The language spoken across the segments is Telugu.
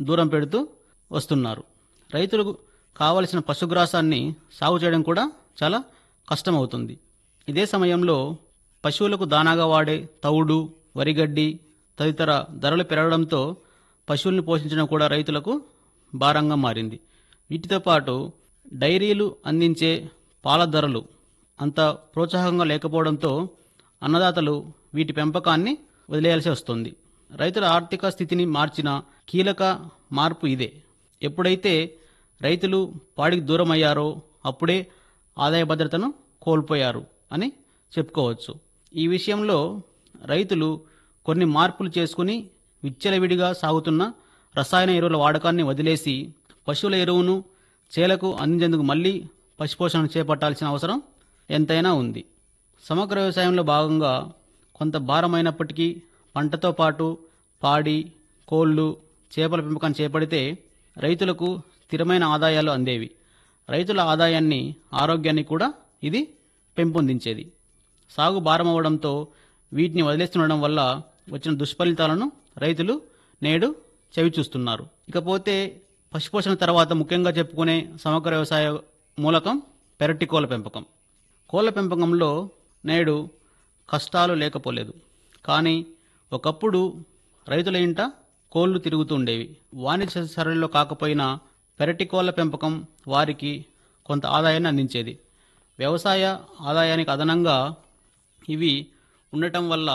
దూరం పెడుతూ వస్తున్నారు రైతులకు కావలసిన పశుగ్రాసాన్ని సాగు చేయడం కూడా చాలా కష్టమవుతుంది ఇదే సమయంలో పశువులకు దానాగా వాడే తవుడు వరిగడ్డి తదితర ధరలు పెరగడంతో పశువుల్ని పోషించడం కూడా రైతులకు భారంగా మారింది వీటితో పాటు డైరీలు అందించే పాల ధరలు అంత ప్రోత్సాహంగా లేకపోవడంతో అన్నదాతలు వీటి పెంపకాన్ని వదిలేయాల్సి వస్తుంది రైతుల ఆర్థిక స్థితిని మార్చిన కీలక మార్పు ఇదే ఎప్పుడైతే రైతులు పాడికి దూరం అయ్యారో అప్పుడే ఆదాయ భద్రతను కోల్పోయారు అని చెప్పుకోవచ్చు ఈ విషయంలో రైతులు కొన్ని మార్పులు చేసుకుని విచ్చలవిడిగా సాగుతున్న రసాయన ఎరువుల వాడకాన్ని వదిలేసి పశువుల ఎరువును చేలకు అందించేందుకు మళ్ళీ పశుపోషణ చేపట్టాల్సిన అవసరం ఎంతైనా ఉంది సమగ్ర వ్యవసాయంలో భాగంగా కొంత భారమైనప్పటికీ పంటతో పాటు పాడి కోళ్ళు చేపల పెంపకాన్ని చేపడితే రైతులకు స్థిరమైన ఆదాయాలు అందేవి రైతుల ఆదాయాన్ని ఆరోగ్యాన్ని కూడా ఇది పెంపొందించేది సాగు భారం అవ్వడంతో వీటిని వదిలేస్తుండడం వల్ల వచ్చిన దుష్ఫలితాలను రైతులు నేడు చవిచూస్తున్నారు ఇకపోతే పశుపోషణ తర్వాత ముఖ్యంగా చెప్పుకునే సమగ్ర వ్యవసాయ మూలకం పెరటి కోళ్ళ పెంపకం కోళ్ళ పెంపకంలో నేడు కష్టాలు లేకపోలేదు కానీ ఒకప్పుడు రైతుల ఇంట కోళ్లు తిరుగుతుండేవి వాణిజ్య సరళిలో కాకపోయినా పెరటి కోళ్ళ పెంపకం వారికి కొంత ఆదాయాన్ని అందించేది వ్యవసాయ ఆదాయానికి అదనంగా ఇవి ఉండటం వల్ల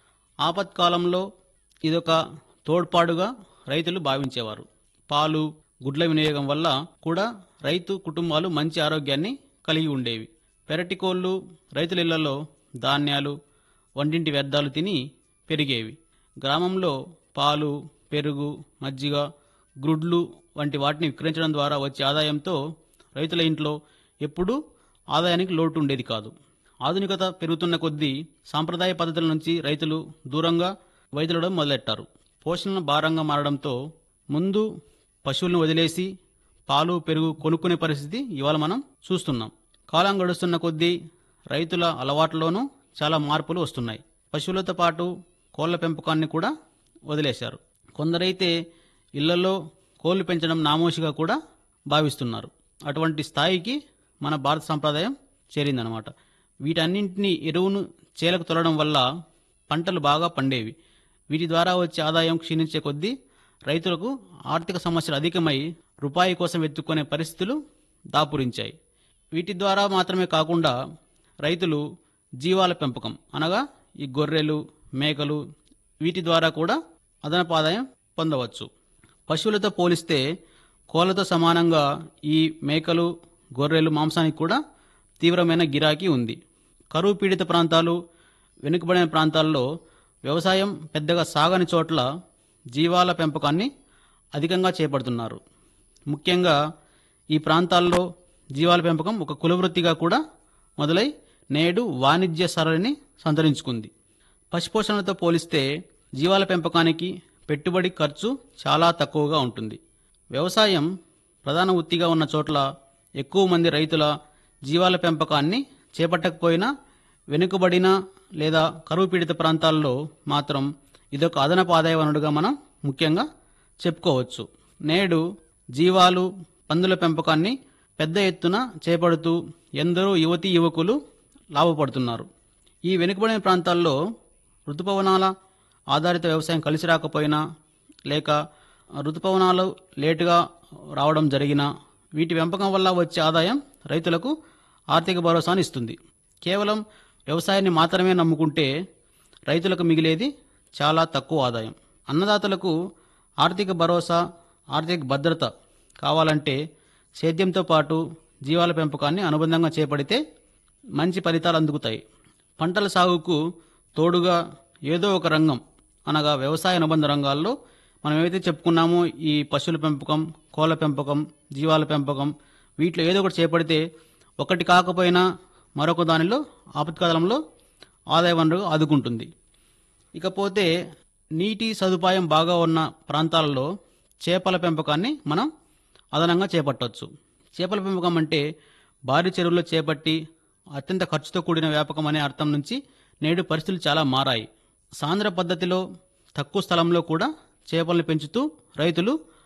ఆపత్కాలంలో ఇదొక తోడ్పాటుగా రైతులు భావించేవారు పాలు గుడ్ల వినియోగం వల్ల కూడా రైతు కుటుంబాలు మంచి ఆరోగ్యాన్ని కలిగి ఉండేవి పెరటి కోళ్ళు రైతుల ఇళ్లలో ధాన్యాలు వంటింటి వ్యర్థాలు తిని పెరిగేవి గ్రామంలో పాలు పెరుగు మజ్జిగ గ్రుడ్లు వంటి వాటిని విక్రయించడం ద్వారా వచ్చే ఆదాయంతో రైతుల ఇంట్లో ఎప్పుడూ ఆదాయానికి లోటు ఉండేది కాదు ఆధునికత పెరుగుతున్న కొద్దీ సాంప్రదాయ పద్ధతుల నుంచి రైతులు దూరంగా వైదొలడం మొదలెట్టారు పోషణ భారంగా మారడంతో ముందు పశువులను వదిలేసి పాలు పెరుగు కొనుక్కునే పరిస్థితి ఇవాళ మనం చూస్తున్నాం కాలం గడుస్తున్న కొద్దీ రైతుల అలవాట్లోనూ చాలా మార్పులు వస్తున్నాయి పశువులతో పాటు కోళ్ల పెంపకాన్ని కూడా వదిలేశారు కొందరైతే ఇళ్లలో కోళ్లు పెంచడం నామోషిగా కూడా భావిస్తున్నారు అటువంటి స్థాయికి మన భారత సంప్రదాయం చేరిందనమాట వీటన్నింటినీ ఎరువును చేలకు తొలడం వల్ల పంటలు బాగా పండేవి వీటి ద్వారా వచ్చే ఆదాయం క్షీణించే కొద్దీ రైతులకు ఆర్థిక సమస్యలు అధికమై రూపాయి కోసం వెతుక్కునే పరిస్థితులు దాపురించాయి వీటి ద్వారా మాత్రమే కాకుండా రైతులు జీవాల పెంపకం అనగా ఈ గొర్రెలు మేకలు వీటి ద్వారా కూడా అదనపు ఆదాయం పొందవచ్చు పశువులతో పోలిస్తే కోళ్లతో సమానంగా ఈ మేకలు గొర్రెలు మాంసానికి కూడా తీవ్రమైన గిరాకీ ఉంది కరువు పీడిత ప్రాంతాలు వెనుకబడిన ప్రాంతాల్లో వ్యవసాయం పెద్దగా సాగని చోట్ల జీవాల పెంపకాన్ని అధికంగా చేపడుతున్నారు ముఖ్యంగా ఈ ప్రాంతాల్లో జీవాల పెంపకం ఒక కులవృత్తిగా కూడా మొదలై నేడు వాణిజ్య సరళిని సంతరించుకుంది పశుపోషణతో పోలిస్తే జీవాల పెంపకానికి పెట్టుబడి ఖర్చు చాలా తక్కువగా ఉంటుంది వ్యవసాయం ప్రధాన వృత్తిగా ఉన్న చోట్ల ఎక్కువ మంది రైతుల జీవాల పెంపకాన్ని చేపట్టకపోయినా వెనుకబడిన లేదా కరువు పీడిత ప్రాంతాల్లో మాత్రం ఇదొక అదనపు ఆదాయ వనరుగా మనం ముఖ్యంగా చెప్పుకోవచ్చు నేడు జీవాలు పందుల పెంపకాన్ని పెద్ద ఎత్తున చేపడుతూ ఎందరో యువతీ యువకులు లాభపడుతున్నారు ఈ వెనుకబడిన ప్రాంతాల్లో ఋతుపవనాల ఆధారిత వ్యవసాయం కలిసి రాకపోయినా లేక ఋతుపవనాలు లేటుగా రావడం జరిగినా వీటి పెంపకం వల్ల వచ్చే ఆదాయం రైతులకు ఆర్థిక భరోసాను ఇస్తుంది కేవలం వ్యవసాయాన్ని మాత్రమే నమ్ముకుంటే రైతులకు మిగిలేది చాలా తక్కువ ఆదాయం అన్నదాతలకు ఆర్థిక భరోసా ఆర్థిక భద్రత కావాలంటే సేద్యంతో పాటు జీవాల పెంపకాన్ని అనుబంధంగా చేపడితే మంచి ఫలితాలు అందుకుతాయి పంటల సాగుకు తోడుగా ఏదో ఒక రంగం అనగా వ్యవసాయ అనుబంధ రంగాల్లో మనం ఏవైతే చెప్పుకున్నామో ఈ పశువుల పెంపకం కోళ్ళ పెంపకం జీవాల పెంపకం వీటిలో ఏదో ఒకటి చేపడితే ఒకటి కాకపోయినా మరొక దానిలో ఆపత్కాలంలో ఆదాయ వనరు ఆదుకుంటుంది ఇకపోతే నీటి సదుపాయం బాగా ఉన్న ప్రాంతాలలో చేపల పెంపకాన్ని మనం అదనంగా చేపట్టవచ్చు చేపల పెంపకం అంటే భారీ చెరువుల్లో చేపట్టి అత్యంత ఖర్చుతో కూడిన వ్యాపకం అనే అర్థం నుంచి నేడు పరిస్థితులు చాలా మారాయి సాంద్ర పద్ధతిలో తక్కువ స్థలంలో కూడా చేపలను పెంచుతూ రైతులు